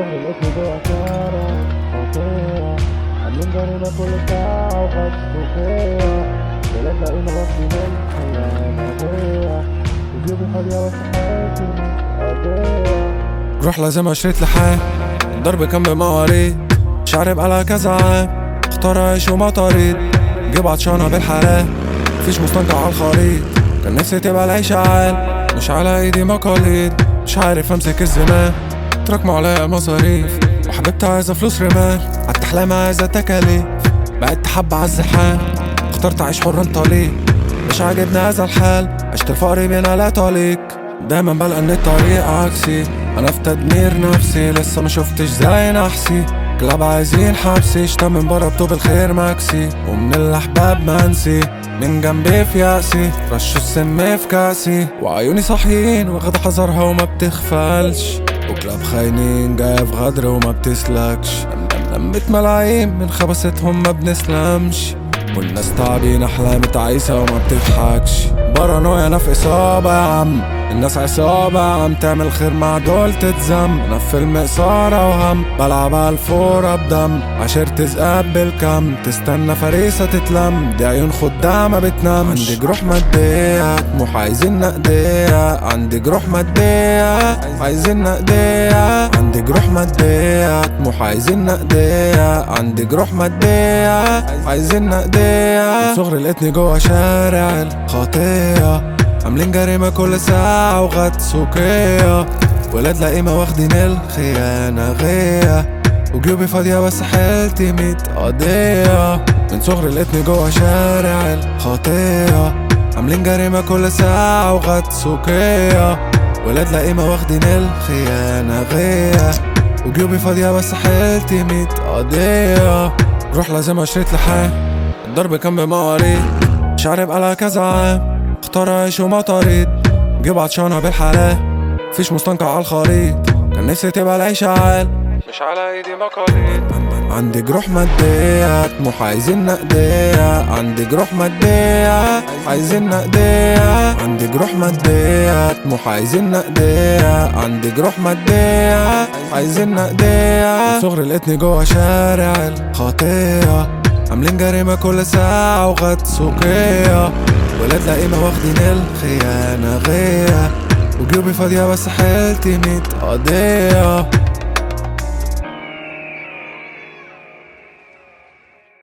شغل الاسم جوا شارع خطيرة عاملين جريمة كل ساعة وخد سوقية بلاد لاقينا واخدين الخيانة غية وجيبي فاضية بس حياتي مش قضية روح لازم اشتريت لحام ضرب كان بمواريد شعري بقالها كذا عام اختار اعيش وما طريد جيب عطشانة بالحلال مفيش مستنقع على الخريط كان نفسي تبقى العيشة عال مش على ايدي مقاليد مش عارف امسك الزمان تراكموا عليا مصاريف وحبيبتي عايزة فلوس رمال عالت احلامي عايزة تكاليف بقيت حبة عالزحام اخترت اعيش حر طليق مش عاجبني هذا الحال عشت الفقر بينا لا طليق دايما بلقى ان الطريق عكسي انا في تدمير نفسي لسه ما شفتش زي نحسي كلاب عايزين حبسي شتا من بره بطوب الخير ماكسي ومن الاحباب منسي من جنبي في يأسي رشوا السم في كاسي وعيوني صاحيين واخد حذرها وما بتغفلش وكلاب خاينين جاية في غدر وما بتسلكش لمت ملايين من خبستهم ما بنسلمش والناس تعبين احلام تعيسة وما بتضحكش بارانويا انا في اصابة يا عم الناس عصابة عم تعمل خير مع دول تتزم انا في فيلم اثارة وهم بلعب على الفورة بدم عشرة ذئاب بالكم تستنى فريسة تتلم دي عيون خدامة بتنامش عندي جروح مادية طموح عايزين نقدية عندي جروح مادية عايزين نقدية عندي جروح مادية طموح عايزين نقدية عندي جروح مادية عايزين نقدية من صغري لقيتني جوا شارع الخطية عاملين جريمة كل ساعة وغد سوقية ولاد لئيمة واخدين الخيانة غية وجيوبي فاضية بس حيلتي ميت قضية من صغري لقيتني جوا شارع الخطية عاملين جريمة كل ساعة وغد سوقية ولاد لئيمة واخدين الخيانة غية وجيوبي فاضية بس حيلتي ميت قضية روح لازم اشتريت لحام الضرب كان بمواريد شعري بقالها كذا عام اختار اعيش وما طريد جيب عطشانة بالحلال مفيش مستنقع على الخريط كان نفسي تبقى العيشة عال مش على ايدي مقاليد عندي جروح مادية طموح عايزين نقدية عندي جروح مادية عايزين نقدية عندي جروح مادية طموح عايزين نقدية عندي جروح مادية عايزين نقدية من صغري لقيتني جوا شارع الخطية عاملين جريمة كل ساعة وغد سوقية ولاد لئيمة واخدين الخيانة غية وجيوبي فاضية بس حيلتي ميت قضية